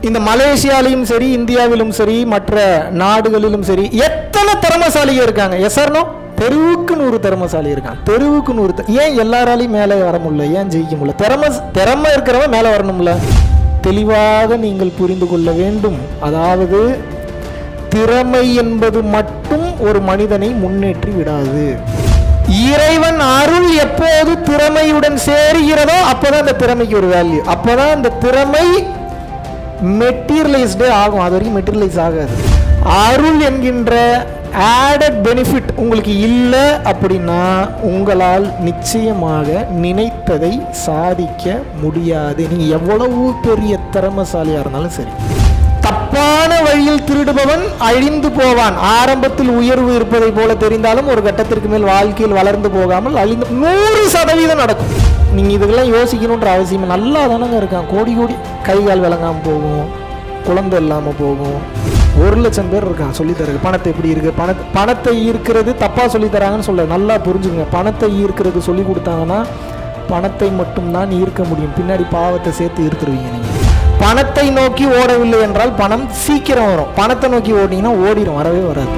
இந்த மலேசியாலையும் சரி இந்தியாவிலும் சரி மற்ற நாடுகளிலும் சரி எத்தனை திறமசாலிகள் இருக்காங்க எஸ்ஆர்னோ தெருவுக்கு நூறு திறமசாலி இருக்கான் தெருவுக்கு நூறு தி- ஏன் எல்லாராலையும் மேலே வர முடியல ஏன் ஜெயிக்க முடியல திறமை திறமை இருக்கிறவன் மேலே வரணும்ல தெளிவாக நீங்கள் புரிந்து கொள்ள வேண்டும் அதாவது திறமை என்பது மட்டும் ஒரு மனிதனை முன்னேற்றி விடாது இறைவன் அருள் எப்போது திறமையுடன் சேருகிறதோ அப்போதான் அந்த திறமைக்கு ஒரு வேல்யூ அப்போதான் அந்த திறமை மெட்டீரியலைஸ்டே ஆகும் அது வரைக்கும் மெட்டீரியலைஸ் ஆகாது அருள் என்கின்ற ஆடட் பெனிஃபிட் உங்களுக்கு இல்லை அப்படின்னா உங்களால் நிச்சயமாக நினைத்ததை சாதிக்க முடியாது நீங்கள் எவ்வளவு பெரிய திறமசாலியாக இருந்தாலும் சரி தப்பான வழியில் திருடுபவன் அழிந்து போவான் ஆரம்பத்தில் உயர்வு இருப்பதை போல தெரிந்தாலும் ஒரு கட்டத்திற்கு மேல் வாழ்க்கையில் வளர்ந்து போகாமல் அழிந்து நூறு சதவீதம் நடக்கும் நீங்கள் இதுக்கெல்லாம் யோசிக்கணுன்ற அவசியம் நல்லா தானங்க இருக்கான் கோடி கோடி கை கால் விளங்காமல் போகும் குழந்தை இல்லாமல் போகும் ஒரு லட்சம் பேர் இருக்கான் சொல்லித்தரது பணத்தை எப்படி இருக்கு பண பணத்தை ஈர்க்கிறது தப்பாக சொல்லித்தராங்கன்னு சொல்ல நல்லா புரிஞ்சுங்க பணத்தை ஈர்க்கிறது சொல்லி கொடுத்தாங்கன்னா பணத்தை மட்டும்தான் ஈர்க்க முடியும் பின்னாடி பாவத்தை சேர்த்து ஈர்த்துருவீங்க நீங்கள் பணத்தை நோக்கி ஓடவில்லை என்றால் பணம் சீக்கிரம் வரும் பணத்தை நோக்கி ஓடினீங்கன்னா ஓடிடும் வரவே வராது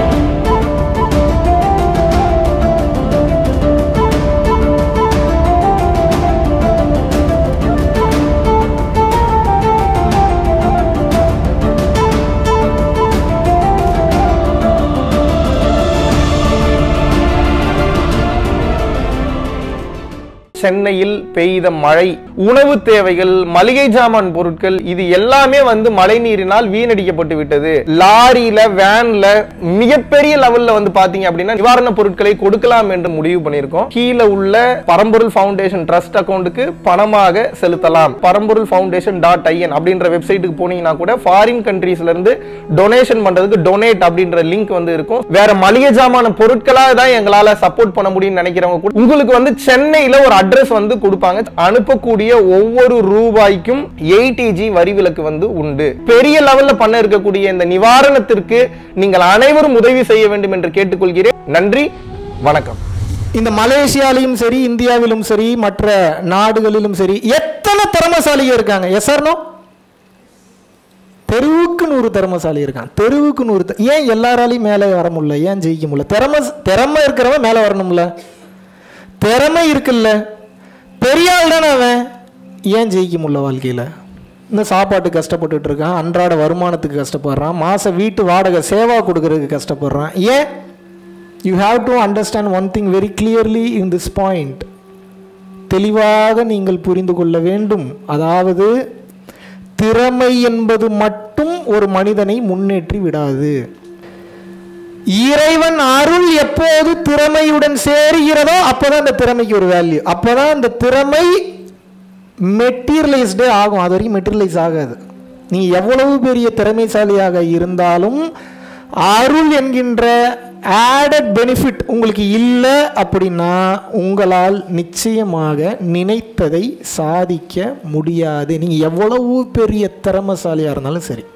சென்னையில் பெய்த மழை உணவு தேவைகள் மளிகை ஜாமான் பொருட்கள் இது எல்லாமே வந்து மழை நீரினால் வீணடிக்கப்பட்டு விட்டது லாரியில வேன்ல மிகப்பெரிய லெவல்ல வந்து பாத்தீங்க அப்படின்னா நிவாரண பொருட்களை கொடுக்கலாம் என்று முடிவு பண்ணியிருக்கோம் கீழே உள்ள பரம்பொருள் ஃபவுண்டேஷன் ட்ரஸ்ட் அக்கௌண்ட்டுக்கு பணமாக செலுத்தலாம் பரம்பொருள் ஃபவுண்டேஷன் டாட் ஐஎன் அப்படின்ற வெப்சைட்டுக்கு போனீங்கன்னா கூட ஃபாரின் கண்ட்ரீஸ்ல இருந்து டொனேஷன் பண்றதுக்கு டொனேட் அப்படின்ற லிங்க் வந்து இருக்கும் வேற மளிகை ஜாமான பொருட்களா தான் எங்களால சப்போர்ட் பண்ண முடியும்னு நினைக்கிறவங்க கூட உங்களுக்கு வந்து சென்னையில ஒரு அட்ரஸ் வந்து கொடுப்பாங்க அனுப்பக்கூடிய ஒவ்வொரு ரூபாய்க்கும் எயிட்டிஜி வரி விலக்கு வந்து உண்டு பெரிய லெவல்ல பண்ண இருக்கக்கூடிய இந்த நிவாரணத்திற்கு நீங்கள் அனைவரும் உதவி செய்ய வேண்டும் என்று கேட்டுக்கொள்கிறேன் நன்றி வணக்கம் இந்த மலேசியாலையும் சரி இந்தியாவிலும் சரி மற்ற நாடுகளிலும் சரி எத்தனை திறமசாலிகள் இருக்காங்க எஸ்ஆர்னோ தெருவுக்கு நூறு திறமசாலி இருக்கான் தெருவுக்கு நூறு தி- ஏன் எல்லாராலையும் மேலே வர முடியல ஏன் ஜெயிக்க முடியல திறமை திறமை இருக்கிறவன் மேலே வரணும்ல திறமை இருக்குல்ல பெரிய ஆள் தானே அவன் ஏன் ஜெயிக்க முடியல வாழ்க்கையில் இந்த சாப்பாட்டுக்கு கஷ்டப்பட்டுட்டு இருக்கான் அன்றாட வருமானத்துக்கு கஷ்டப்படுறான் மாத வீட்டு வாடகை சேவா கொடுக்கறதுக்கு கஷ்டப்படுறான் ஏன் you have to understand one thing very clearly in this point தெளிவாக நீங்கள் புரிந்து கொள்ள வேண்டும் அதாவது திறமை என்பது மட்டும் ஒரு மனிதனை முன்னேற்றி விடாது இறைவன் அருள் எப்போது திறமையுடன் சேருகிறதோ அப்போதான் அந்த திறமைக்கு ஒரு வேல்யூ அப்போதான் அந்த திறமை மெட்டீரியலைஸ்டே ஆகும் அது வரைக்கும் மெட்டீரியலைஸ் ஆகாது நீ எவ்வளவு பெரிய திறமைசாலியாக இருந்தாலும் அருள் என்கின்ற ஆடட் பெனிஃபிட் உங்களுக்கு இல்லை அப்படின்னா உங்களால் நிச்சயமாக நினைத்ததை சாதிக்க முடியாது நீங்கள் எவ்வளவு பெரிய திறமைசாலியாக இருந்தாலும் சரி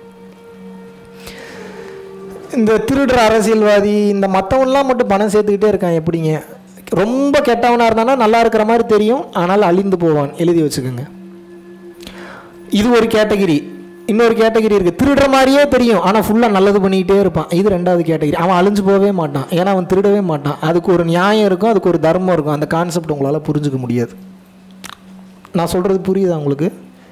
இந்த திருடுற அரசியல்வாதி இந்த மற்றவன்லாம் மட்டும் பணம் சேர்த்துக்கிட்டே இருக்கான் எப்படிங்க ரொம்ப கெட்டவனாக இருந்தானா நல்லா இருக்கிற மாதிரி தெரியும் ஆனால் அழிந்து போவான் எழுதி வச்சுக்கோங்க இது ஒரு கேட்டகிரி இன்னொரு கேட்டகிரி இருக்குது திருடுற மாதிரியே தெரியும் ஆனால் ஃபுல்லாக நல்லது பண்ணிக்கிட்டே இருப்பான் இது ரெண்டாவது கேட்டகிரி அவன் அழிஞ்சு போகவே மாட்டான் ஏன்னா அவன் திருடவே மாட்டான் அதுக்கு ஒரு நியாயம் இருக்கும் அதுக்கு ஒரு தர்மம் இருக்கும் அந்த கான்செப்ட் உங்களால் புரிஞ்சுக்க முடியாது நான் சொல்கிறது புரியுதா உங்களுக்கு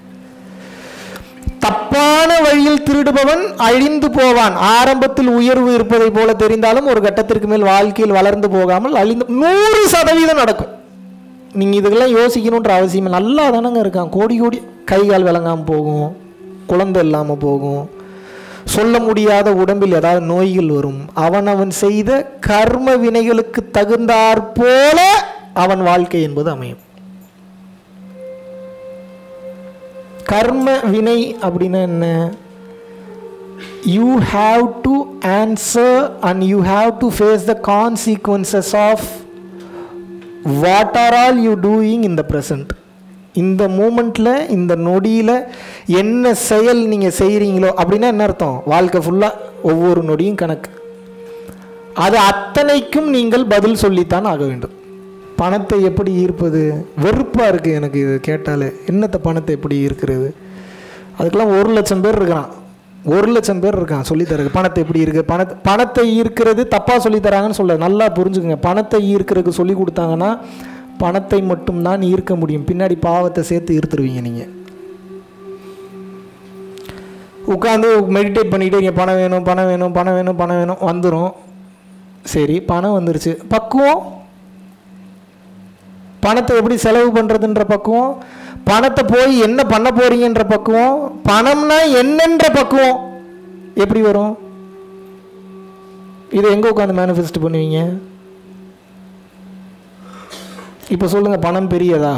தப்பான வழியில் திருடுபவன் அழிந்து போவான் ஆரம்பத்தில் உயர்வு இருப்பதை போல தெரிந்தாலும் ஒரு கட்டத்திற்கு மேல் வாழ்க்கையில் வளர்ந்து போகாமல் அழிந்து நூறு சதவீதம் நடக்கும் நீங்கள் இதுக்கெல்லாம் யோசிக்கணுன்ற அவசியம் இல்லை. நல்லா தானங்க இருக்கான் கோடி கோடி கை கால் விளங்காமல் போகும் குழந்தை இல்லாமல் போகும் சொல்ல முடியாத உடம்பில் ஏதாவது நோய்கள் வரும் அவன் அவன் செய்த கர்ம வினைகளுக்கு தகுந்தாற் போல அவன் வாழ்க்கை என்பது அமையும் கர்ம வினை அப்படின்னா என்ன you have to answer and you have to face the consequences of what are all you doing in the present இந்த மூமெண்ட்டில் இந்த நொடியில் என்ன செயல் நீங்கள் செய்கிறீங்களோ அப்படின்னா என்ன அர்த்தம் வாழ்க்கை ஃபுல்லாக ஒவ்வொரு நொடியும் கணக்கு அது அத்தனைக்கும் நீங்கள் பதில் சொல்லித்தான் ஆக வேண்டும் பணத்தை எப்படி ஈர்ப்பது வெறுப்பாக இருக்குது எனக்கு இது கேட்டாலே என்னத்த பணத்தை எப்படி ஈர்க்கிறது அதுக்கெல்லாம் ஒரு லட்சம் பேர் இருக்கிறான் ஒரு லட்சம் பேர் இருக்கான் சொல்லித்தரக்கு பணத்தை எப்படி இருக்கு பணத்தை பணத்தை ஈர்க்கிறது தப்பாக சொல்லித்தராங்கன்னு சொல்ல நல்லா புரிஞ்சுக்குங்க பணத்தை ஈர்க்கிறதுக்கு சொல்லி கொடுத்தாங்கன்னா பணத்தை மட்டும்தான் ஈர்க்க முடியும் பின்னாடி பாவத்தை சேர்த்து ஈர்த்துருவீங்க நீங்கள் உட்காந்து மெடிடேட் பண்ணிக்கிட்டே இங்கே பணம் வேணும் பணம் வேணும் பணம் வேணும் பணம் வேணும் வந்துடும் சரி பணம் வந்துருச்சு பக்குவம் பணத்தை எப்படி செலவு பண்ணுறதுன்ற பக்குவம் பணத்தை போய் என்ன பண்ண போறீங்கன்ற பக்குவம் பணம்னா என்னன்ற பக்குவம் எப்படி வரும் இதை எங்கே உட்காந்து மேனிஃபெஸ்ட் பண்ணுவீங்க இப்போ சொல்லுங்கள் பணம் பெரியதா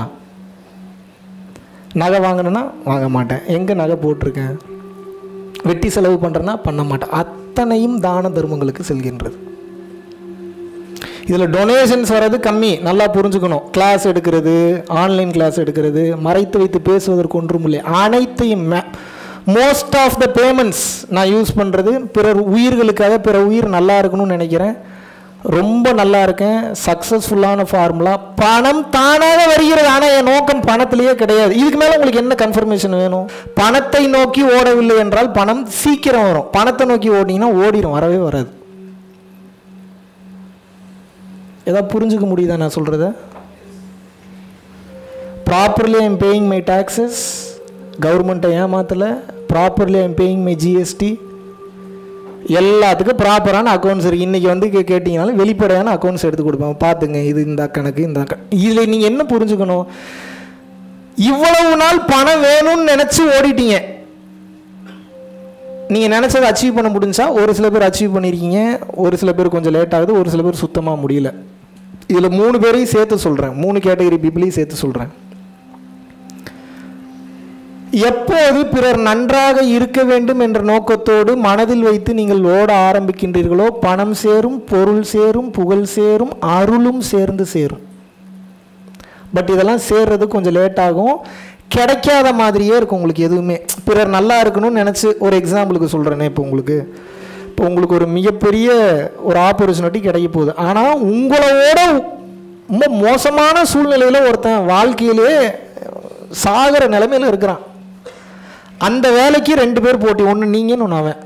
நகை வாங்கணும்னா வாங்க மாட்டேன் எங்கே நகை போட்டிருக்கேன் வெட்டி செலவு பண்ணுறேன்னா பண்ண மாட்டேன் அத்தனையும் தான தர்மங்களுக்கு செல்கின்றது இதில் டொனேஷன்ஸ் வர்றது கம்மி நல்லா புரிஞ்சுக்கணும் கிளாஸ் எடுக்கிறது ஆன்லைன் கிளாஸ் எடுக்கிறது மறைத்து வைத்து பேசுவதற்கு ஒன்றும் இல்லை அனைத்தையும் மோஸ்ட் ஆஃப் த பேமெண்ட்ஸ் நான் யூஸ் பண்ணுறது பிறர் உயிர்களுக்காக பிற உயிர் நல்லா இருக்கணும்னு நினைக்கிறேன் ரொம்ப நல்லா இருக்கேன் சக்ஸஸ்ஃபுல்லான ஃபார்முலா பணம் தானாக வருகிறது ஆனால் என் நோக்கம் பணத்திலேயே கிடையாது இதுக்கு மேலே உங்களுக்கு என்ன கன்ஃபர்மேஷன் வேணும் பணத்தை நோக்கி ஓடவில்லை என்றால் பணம் சீக்கிரம் வரும் பணத்தை நோக்கி ஓடினீங்கன்னா ஓடிடும் வரவே வராது ஏதாவது புரிஞ்சுக்க முடியுதா நான் சொல்கிறத properly I'm paying my taxes கவர்மெண்ட்டை ஏமாத்தலை properly I'm paying my GST எல்லாத்துக்கும் ப்ராப்பரான அக்கௌண்ட்ஸ் இருக்குது இன்றைக்கி வந்து கே கேட்டிங்கனாலும் வெளிப்படையான அக்கௌண்ட்ஸ் எடுத்து கொடுப்பேன் பார்த்துங்க இது இந்த கணக்கு இந்த கணக்கு இதில் நீங்கள் என்ன புரிஞ்சுக்கணும் இவ்வளவு நாள் பணம் வேணும்னு நினச்சி ஓடிட்டீங்க நீங்கள் நினச்சதை அச்சீவ் பண்ண முடிஞ்சா ஒரு சில பேர் அச்சீவ் பண்ணியிருக்கீங்க ஒரு சில பேர் கொஞ்சம் லேட் ஆகுது ஒரு சில பேர் சுத்தமாக முடியல இதில் மூணு பேரையும் சேர்த்து சொல்கிறேன் மூணு கேட்டகரி பீப்புளையும் சேர்த்து சொல்கிறேன் எப்போது பிறர் நன்றாக இருக்க வேண்டும் என்ற நோக்கத்தோடு மனதில் வைத்து நீங்கள் ஓட ஆரம்பிக்கின்றீர்களோ பணம் சேரும் பொருள் சேரும் புகழ் சேரும் அருளும் சேர்ந்து சேரும் பட் இதெல்லாம் சேர்றது கொஞ்சம் லேட் ஆகும் கிடைக்காத மாதிரியே இருக்கும் உங்களுக்கு எதுவுமே பிறர் நல்லா இருக்கணும்னு நினச்சி ஒரு எக்ஸாம்பிளுக்கு சொல்கிறேனே இப்போ உங்களுக்கு இப்போ உங்களுக்கு ஒரு மிகப்பெரிய ஒரு ஆப்பர்ச்சுனிட்டி கிடைக்க போகுது ஆனால் உங்களோட ரொம்ப மோசமான சூழ்நிலையில் ஒருத்தன் வாழ்க்கையிலே சாகிற நிலைமையில் இருக்கிறான் அந்த வேலைக்கு ரெண்டு பேர் போட்டி ஒன்று நீங்கள் ஒன்று அவன்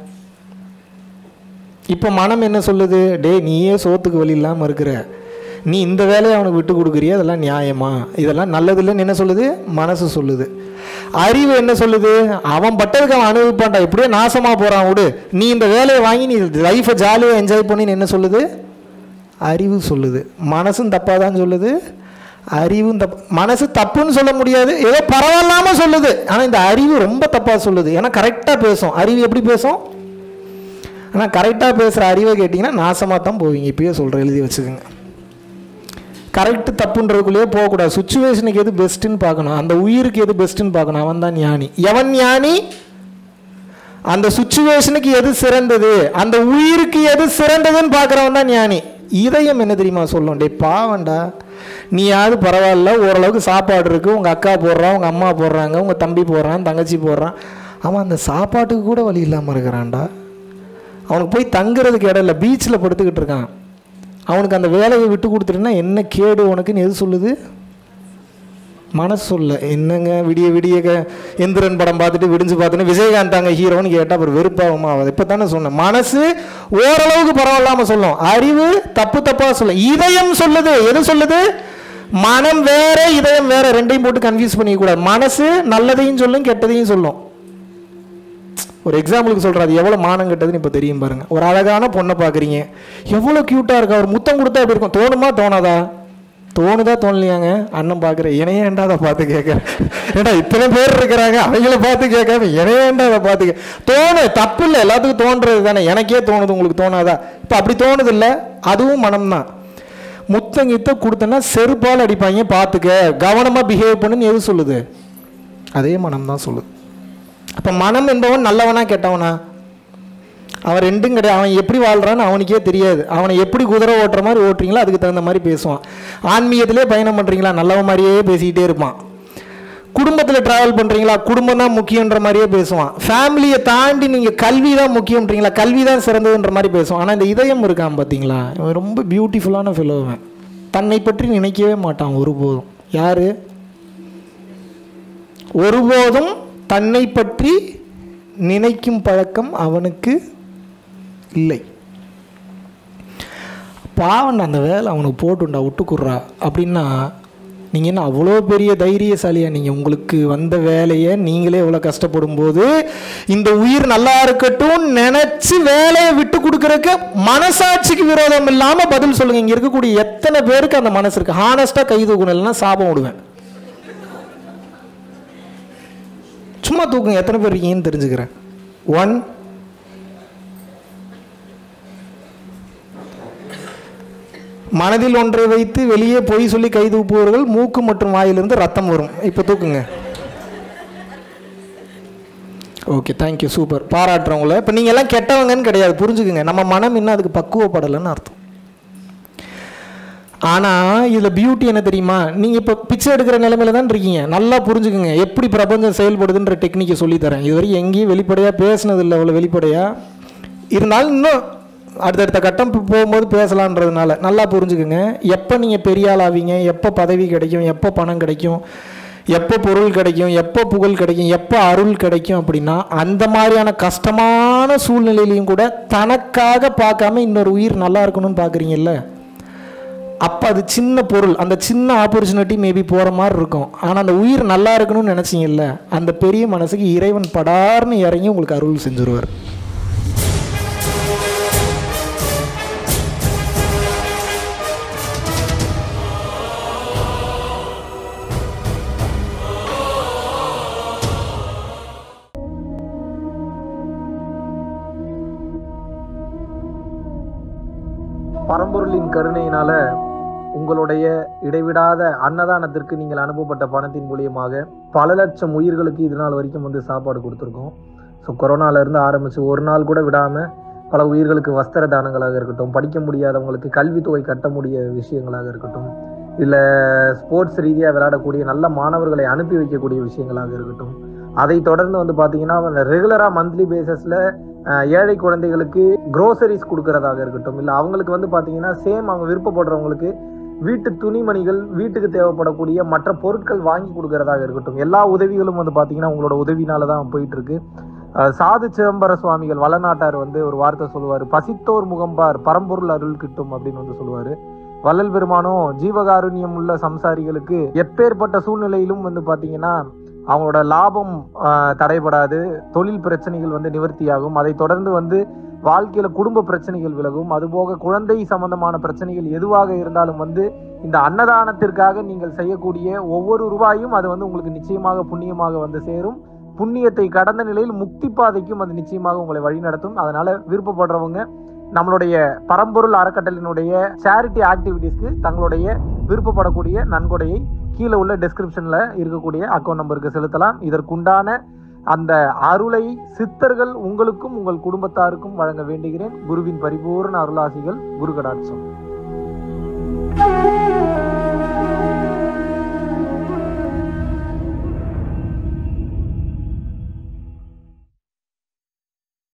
இப்போ மனம் என்ன சொல்லுது டேய் நீயே சோத்துக்கு வழி இல்லாமல் இருக்கிற நீ இந்த வேலையை அவனுக்கு விட்டு கொடுக்குறியா அதெல்லாம் நியாயமா இதெல்லாம் நல்லதில்லைன்னு என்ன சொல்லுது மனசு சொல்லுது அறிவு என்ன சொல்லுது அவன் பட்டதுக்கு அவன் அனுபவிப்பான்டா எப்படியோ நாசமாக போகிறான் விடு நீ இந்த வேலையை வாங்கி நீ லைஃப்பை ஜாலியாக என்ஜாய் பண்ணின்னு என்ன சொல்லுது அறிவு சொல்லுது மனசும் தப்பாக தான் சொல்லுது அறிவும் தப்பு மனசு தப்புன்னு சொல்ல முடியாது ஏதோ பரவாயில்லாமல் சொல்லுது ஆனால் இந்த அறிவு ரொம்ப தப்பாக சொல்லுது ஏன்னா கரெக்டாக பேசும் அறிவு எப்படி பேசும் ஆனால் கரெக்டாக பேசுகிற அறிவை கேட்டிங்கன்னா நாசமாக தான் போவீங்க இப்பயே சொல்கிறேன் எழுதி வச்சுக்கோங்க கரெக்டு தப்புன்றதுக்குள்ளேயே போகக்கூடாது சுச்சுவேஷனுக்கு எது பெஸ்ட்டுன்னு பார்க்கணும் அந்த உயிருக்கு எது பெஸ்ட்டுன்னு பார்க்கணும் அவன் தான் ஞானி எவன் ஞானி அந்த சுச்சுவேஷனுக்கு எது சிறந்தது அந்த உயிருக்கு எது சிறந்ததுன்னு பார்க்குறவன் தான் ஞானி இதயம் என்ன தெரியுமா சொல்லும் டே பாவண்டா நீயாவது பரவாயில்ல ஓரளவுக்கு சாப்பாடு இருக்குது உங்கள் அக்கா போடுறான் உங்கள் அம்மா போடுறாங்க உங்கள் தம்பி போடுறான் தங்கச்சி போடுறான் அவன் அந்த சாப்பாட்டுக்கு கூட வழி இல்லாமல் இருக்கிறான்டா அவனுக்கு போய் தங்குறதுக்கு இடம் இல்லை பீச்சில் படுத்துக்கிட்டு இருக்கான் அவனுக்கு அந்த வேலையை விட்டு கொடுத்துட்டுனா என்ன கேடு உனக்குன்னு எது சொல்லுது மனசு சொல்ல என்னங்க விடிய விடிய க- எந்திரன் படம் பார்த்துட்டு விடிஞ்சு பார்த்துட்டு விஜயகாந்த் தாங்க ஹீரோன்னு கேட்டால் அப்புறம் வெறுப்பாகுமா ஆகுது இப்போ தானே சொன்னேன் மனசு ஓரளவுக்கு பரவாயில்லாமல் சொல்லும் அறிவு தப்பு தப்பாக சொல்லும் இதயம் சொல்லுது எது சொல்லுது மனம் வேற இதயம் வேற ரெண்டையும் போட்டு கன்ஃபியூஸ் பண்ணிக்கக்கூடாது மனசு நல்லதையும் சொல்லும் கெட்டதையும் சொல்லும் ஒரு எக்ஸாம்பிளுக்கு சொல்கிறேன் அது எவ்வளோ மானம் கெட்டதுன்னு இப்போ தெரியும் பாருங்க ஒரு அழகான பொண்ணை பார்க்குறீங்க எவ்வளோ க்யூட்டாக இருக்கா ஒரு முத்தம் கொடுத்தா எப்படி இருக்கும் தோணுமா தோணாதா தோணுதா தோணலையாங்க அண்ணன் பார்க்குற இணையேண்டா அதை பார்த்து கேட்குறேன் ஏடா இத்தனை பேர் இருக்கிறாங்க அவங்கள பார்த்து கேட்காம இணையேண்டா அதை பார்த்து கே தோணு தப்பு இல்லை எல்லாத்துக்கும் தோன்றது தானே எனக்கே தோணுது உங்களுக்கு தோணாதா இப்போ அப்படி தோணுது இல்லை அதுவும் மனம்தான் முத்தம் கித்த கொடுத்தனா செருப்பால் அடிப்பாங்க பார்த்துக்க கவனமாக பிஹேவ் பண்ணுன்னு எது சொல்லுது அதே மனம் தான் சொல்லுது அப்போ மனம் என்பவன் நல்லவனா கெட்டவனா அவன் ரெண்டும் கிடையாது அவன் எப்படி வாழ்றான்னு அவனுக்கே தெரியாது அவனை எப்படி குதிரை ஓட்டுற மாதிரி ஓட்டுறீங்களோ அதுக்கு தகுந்த மாதிரி பேசுவான் ஆன்மீகத்திலே பயணம் பண்ணுறீங்களா நல்லவன் மாதிரியே பேசிக்கிட்டே இருப்பான் குடும்பத்தில் ட்ராவல் பண்ணுறீங்களா குடும்பம் தான் முக்கியன்ற மாதிரியே பேசுவான் ஃபேமிலியை தாண்டி நீங்கள் கல்வி தான் முக்கியன்றீங்களா கல்வி தான் சிறந்ததுன்ற மாதிரி பேசுவான் ஆனால் இந்த இதயம் இருக்கான் பார்த்தீங்களா இவன் ரொம்ப பியூட்டிஃபுல்லான ஃபிலோவன் தன்னை பற்றி நினைக்கவே மாட்டான் ஒருபோதும் யார் ஒருபோதும் தன்னை பற்றி நினைக்கும் பழக்கம் அவனுக்கு இல்லை பாவன் அந்த வேலை அவனுக்கு போட்டுண்டா விட்டுக்குறா அப்படின்னா நீங்கள் என்ன அவ்வளோ பெரிய தைரியசாலியா நீங்கள் உங்களுக்கு வந்த வேலையை நீங்களே இவ்வளோ கஷ்டப்படும் போது இந்த உயிர் நல்லா இருக்கட்டும் நினச்சி வேலையை விட்டு கொடுக்கறக்கு மனசாட்சிக்கு விரோதம் இல்லாமல் பதில் சொல்லுங்க இங்கே இருக்கக்கூடிய எத்தனை பேருக்கு அந்த மனசு இருக்கு ஹானஸ்ட்டாக கை தூக்கணும் இல்லைன்னா சாபம் விடுவேன் சும்மா தூக்குங்க எத்தனை பேர் இருக்கீங்கன்னு தெரிஞ்சுக்கிறேன் ஒன் மனதில் ஒன்றை வைத்து வெளியே பொய் சொல்லி கை தூப்புவர்கள் மூக்கு மற்றும் வாயிலிருந்து ரத்தம் வரும் இப்போ தூக்குங்க ஓகே தேங்க்யூ சூப்பர் பாராட்டுறவங்கள இப்போ நீங்கள் எல்லாம் கெட்டவங்கன்னு கிடையாது புரிஞ்சுக்குங்க நம்ம மனம் இன்னும் அதுக்கு பக்குவப்படலைன்னு அர்த்தம் ஆனால் இதில் பியூட்டி என்ன தெரியுமா நீங்கள் இப்போ பிச்சை எடுக்கிற நிலைமையில தான் இருக்கீங்க நல்லா புரிஞ்சுக்குங்க எப்படி பிரபஞ்சம் செயல்படுதுன்ற டெக்னிக்கை சொல்லித்தரேன் இதுவரை எங்கேயும் வெளிப்படையாக பேசினதில்லை அவ்வளோ வெளிப்படையாக இருந்தாலும் இன்னும் அடுத்தடுத்த கட்டம் போ- போகும்போது பேசலான்றதுனால நல்லா புரிஞ்சுக்குங்க எப்போ நீங்கள் பெரிய ஆள் ஆவீங்க எப்போ பதவி கிடைக்கும் எப்போ பணம் கிடைக்கும் எப்போ பொருள் கிடைக்கும் எப்போ புகழ் கிடைக்கும் எப்போ அருள் கிடைக்கும் அப்படின்னா அந்த மாதிரியான கஷ்டமான சூழ்நிலையிலையும் கூட தனக்காக பார்க்காம இன்னொரு உயிர் நல்லா இருக்கணும்னு பார்க்குறீங்கல்ல அப்போ அது சின்ன பொருள் அந்த சின்ன ஆப்பர்ச்சுனிட்டி மேபி போகிற மாதிரி இருக்கும் ஆனால் அந்த உயிர் நல்லா இருக்கணும்னு நினச்சிங்கல்ல அந்த பெரிய மனசுக்கு இறைவன் படார்னு இறங்கி உங்களுக்கு அருள் செஞ்சுருவார் பரம்பொருளின் கருணையினால உங்களுடைய இடைவிடாத அன்னதானத்திற்கு நீங்கள் அனுப்பப்பட்ட பணத்தின் மூலியமாக பல லட்சம் உயிர்களுக்கு இது நாள் வரைக்கும் வந்து சாப்பாடு கொடுத்துருக்கோம் ஸோ கொரோனால இருந்து ஆரம்பிச்சு ஒரு நாள் கூட விடாம பல உயிர்களுக்கு வஸ்திர தானங்களாக இருக்கட்டும் படிக்க முடியாதவங்களுக்கு கல்வித்தொகை கட்ட முடிய விஷயங்களாக இருக்கட்டும் இல்லை ஸ்போர்ட்ஸ் ரீதியாக விளையாடக்கூடிய நல்ல மாணவர்களை அனுப்பி வைக்கக்கூடிய விஷயங்களாக இருக்கட்டும் அதை தொடர்ந்து வந்து பார்த்தீங்கன்னா ரெகுலராக மந்த்லி பேசிஸில் ஏழை குழந்தைகளுக்கு க்ரோசரிஸ் கொடுக்கறதாக இருக்கட்டும் இல்லை அவங்களுக்கு வந்து பார்த்தீங்கன்னா சேம் அவங்க விருப்பப்படுறவங்களுக்கு வீட்டு துணிமணிகள் வீட்டுக்கு தேவைப்படக்கூடிய மற்ற பொருட்கள் வாங்கி கொடுக்கறதாக இருக்கட்டும் எல்லா உதவிகளும் வந்து பார்த்தீங்கன்னா உங்களோட உதவினால தான் போயிட்டு இருக்கு அஹ் சாது சிதம்பர சுவாமிகள் வளநாட்டார் வந்து ஒரு வார்த்தை சொல்லுவார் பசித்தோர் முகம்பார் பரம்பொருள் அருள் கிட்டும் அப்படின்னு வந்து சொல்லுவார் வள்ளல் பெருமானும் ஜீவகாருண்யம் உள்ள சம்சாரிகளுக்கு எப்பேற்பட்ட சூழ்நிலையிலும் வந்து பார்த்தீங்கன்னா அவங்களோட லாபம் ஆஹ், தடைபடாது தொழில் பிரச்சனைகள் வந்து நிவர்த்தியாகும் அதை தொடர்ந்து வந்து வாழ்க்கையில குடும்ப பிரச்சனைகள் விலகும் அதுபோக குழந்தை சம்பந்தமான பிரச்சனைகள் எதுவாக இருந்தாலும் வந்து இந்த அன்னதானத்திற்காக நீங்கள் செய்யக்கூடிய ஒவ்வொரு ரூபாயும் அது வந்து உங்களுக்கு நிச்சயமாக புண்ணியமாக வந்து சேரும் புண்ணியத்தை கடந்த நிலையில் முக்தி பாதைக்கும் அது நிச்சயமாக உங்களை வழிநடத்தும் அதனால விருப்பப்படுறவங்க நம்மளுடைய பரம்பொருள் அறக்கட்டளினுடைய சேரிட்டி ஆக்டிவிட்டீஸ்க்கு தங்களுடைய விருப்பப்படக்கூடிய நன்கொடையை கீழே உள்ள டெஸ்கிரிப்ஷன்ல இருக்கக்கூடிய அக்கௌண்ட் நம்பருக்கு செலுத்தலாம் இதற்குண்டான அந்த அருளை சித்தர்கள் உங்களுக்கும் உங்கள் குடும்பத்தாருக்கும் வழங்க வேண்டுகிறேன் குருவின் பரிபூர்ண அருளாசிகள் குரு கடாட்சம்